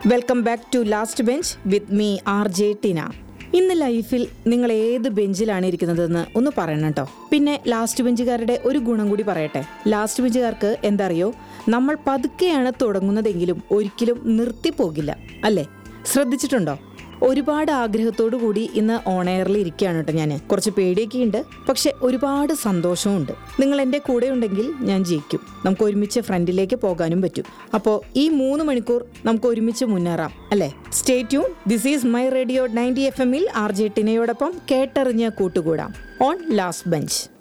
welcome back to last bench with me R J Tina ഇന്ന് ലൈഫിൽ നിങ്ങൾ ഏത് ബെഞ്ചിലാണ് ഇരിക്കുന്നതെന്ന് ഒന്ന് പറയണം കേട്ടോ പിന്നെ ലാസ്റ്റ് ബെഞ്ചുകാരുടെ ഒരു ഗുണം കൂടി പറയട്ടെ ലാസ്റ്റ് ബെഞ്ചുകാർക്ക് എന്തറിയോ നമ്മൾ പതുക്കെയാണ് തുടങ്ങുന്നതെങ്കിലും ഒരിക്കലും നിർത്തിപ്പോകില്ല അല്ലേ ശ്രദ്ധിച്ചിട്ടുണ്ടോ ഒരുപാട് ആഗ്രഹത്തോടു കൂടി ഇന്ന് ഓൺ എയറിൽ ഇരിക്കുകയാണ് കേട്ടോ ഞാൻ കുറച്ച് പേടിയൊക്കെ ഉണ്ട് പക്ഷെ ഒരുപാട് സന്തോഷവും ഉണ്ട് നിങ്ങൾ എൻ്റെ കൂടെ ഉണ്ടെങ്കിൽ ഞാൻ ജയിക്കും നമുക്ക് ഒരുമിച്ച് ഫ്രണ്ടിലേക്ക് പോകാനും പറ്റും അപ്പോൾ ഈ മൂന്ന് മണിക്കൂർ നമുക്ക് ഒരുമിച്ച് മുന്നേറാം അല്ലേ stay tune this is my radio ninety F എമ്മിൽ ആർ ജെ ടിനയോടൊപ്പം കേട്ടറിഞ്ഞ് കൂട്ടുകൂടാം ഓൺ ലാസ്റ്റ് ബെഞ്ച്